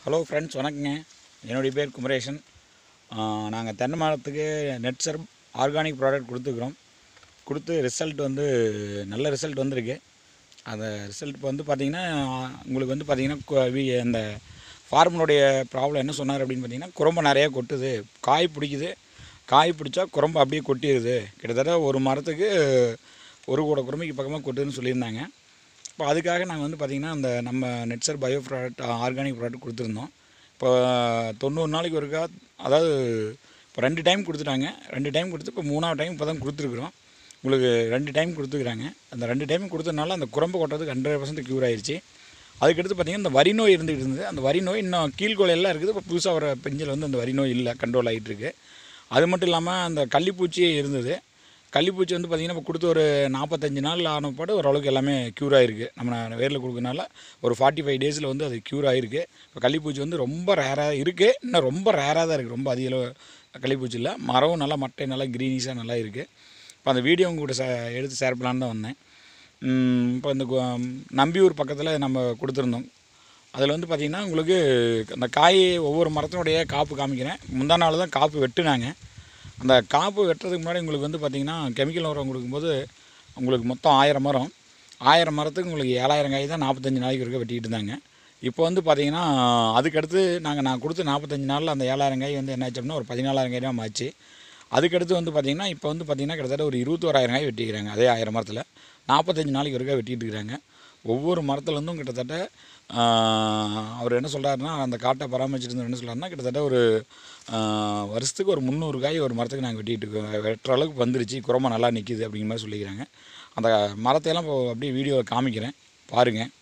hello friends வணக்கங்க என்னுடைய பேர் குமரேசன் நாங்கள் தென்னை மரத்துக்கு நெட் சர்ப் ஆர்கானிக் ப்ராடக்ட் கொடுத்துருக்குறோம் கொடுத்து ரிசல்ட் வந்து நல்ல ரிசல்ட் வந்திருக்கு அந்த ரிசல்ட் இப்போ வந்து பார்த்திங்கன்னா உங்களுக்கு வந்து பார்த்திங்கன்னா அந்த ஃபார்மனுடைய ப்ராப்ளம் என்ன சொன்னார் அப்படின்னு பார்த்தீங்கன்னா குரம்பு நிறையா கொட்டுது காய் பிடிக்குது காய் பிடிச்சா குரம்பு அப்படியே கொட்டிடுது கிட்டத்தட்ட ஒரு மரத்துக்கு ஒரு கூட குரம்பைக்கு பக்கமாக கொட்டுதுன்னு சொல்லியிருந்தாங்க இப்போ அதுக்காக நாங்கள் வந்து பார்த்திங்கன்னா அந்த நம்ம nature bio product organic product கொடுத்துருந்தோம் இப்போ தொண்ணூறு நாளைக்கு ஒருக்கா அதாவது இப்போ ரெண்டு டைம் கொடுத்துட்டாங்க ரெண்டு டைம் கொடுத்து இப்போ மூணாவது டைம் இப்போ தான் கொடுத்துருக்குறோம் உங்களுக்கு ரெண்டு டைம் கொடுத்துக்கிறாங்க அந்த ரெண்டு டைம் கொடுத்ததுனால அந்த குரம்பு கொட்டுறதுக்கு ஹண்ட்ரட் பர்சன்ட் க்யூர் ஆயிடுச்சு அதுக்கடுத்து பார்த்திங்கன்னா இந்த வரி நோய் இருந்துகிட்டு இருந்தது அந்த வரி நோய் இன்னும் கீழ்கோல் எல்லாம் இருக்குது இப்போ புதுசாக வர பெஞ்சில் வந்து அந்த வரி நோய் இல்லை கண்ட்ரோல் ஆகிட்டு இருக்கு அது மட்டும் இல்லாமல் அந்த கள்ளிப்பூச்சி இருந்தது கள்ளிப்பூச்சி வந்து பார்த்திங்கன்னா இப்போ கொடுத்து ஒரு நாற்பத்தஞ்சு நாள் ஆன பாடு ஓரளவுக்கு எல்லாமே க்யூர் ஆகிருக்கு நம்ம வேரில் கொடுக்கறனால ஒரு ஃபார்ட்டி ஃபைவ் டேஸில் வந்து அது க்யூர் ஆகிருக்கு இப்போ கள்ளிப்பூச்சி வந்து ரொம்ப ரேராக இருக்குது இன்னும் ரொம்ப ரேராக தான் இருக்குது ரொம்ப அதிக அளவு கள்ளிப்பூச்சி இல்லை மரமும் நல்லா மட்டை நல்லா க்ரீனிஷாக நல்லா இருக்குது இப்போ அந்த வீடியோ உங்கள்கிட்ட ச எடுத்து ஷேர் பண்ணலான்னு தான் வந்தேன் ம், இப்போ இந்த கு- நம்பியூர் பக்கத்தில் நம்ம கொடுத்துருந்தோம் அதில் வந்து பார்த்திங்கன்னா உங்களுக்கு அந்த காய் ஒவ்வொரு மரத்தினுடைய காப்பு காமிக்கிறேன் முந்தா நாள் தான் காப்பு வெட்டுனாங்க அந்த காப்பு வெட்டுறதுக்கு முன்னாடி உங்களுக்கு வந்து பார்த்திங்கன்னா கெமிக்கல் உரம் கொடுக்கும்போது உங்களுக்கு மொத்தம் ஆயிரம் மரம் ஆயிரம் மரத்துக்கு உங்களுக்கு ஏழாயிரம் காய் தான் நாற்பத்தஞ்சு நாளைக்கு இருக்க வெட்டிக்கிட்டு இருந்தாங்க இப்போ வந்து பார்த்திங்கன்னா அதுக்கடுத்து நாங்கள் நான் கொடுத்த நாற்பத்தஞ்சு நாளில் அந்த ஏழாயிரம் காய் வந்து என்ன ஆச்சோம்னா ஒரு பதினாலாயிரம் காய் தான் ஆச்சு அதுக்கடுத்து வந்து பார்த்திங்கன்னா இப்போ வந்து பார்த்திங்கன்னா கிட்டத்தட்ட ஒரு இருபத்தோராயிரம் காய் வெட்டிக்கிறாங்க அதே ஆயிரம் மரத்தில் நாற்பத்தஞ்சு நாளைக்கு ஒருக்கா வெட்டிட்டு இருக்கிறாங்க ஒவ்வொரு மரத்துலேருந்தும் கிட்டத்தட்ட ஆஹ், அவர் என்ன சொல்கிறாருன்னா அந்த காட்டை பராமரிச்சுட்டு இருந்தவர் என்ன சொல்கிறாருன்னா கிட்டத்தட்ட ஒரு ஆஹ், வருஷத்துக்கு ஒரு முந்நூறு காய் ஒரு மரத்துக்கு நாங்கள் வெட்டிட்டு இருக்கோம் வெட்டுற அளவுக்கு வந்துருச்சு குரமா நல்லா நிற்கிது அப்படிங்கிற மாதிரி சொல்லிக்கிறாங்க அந்த மரத்தையெல்லாம் இப்போ அப்படியே வீடியோவில் காமிக்கிறேன் பாருங்கள்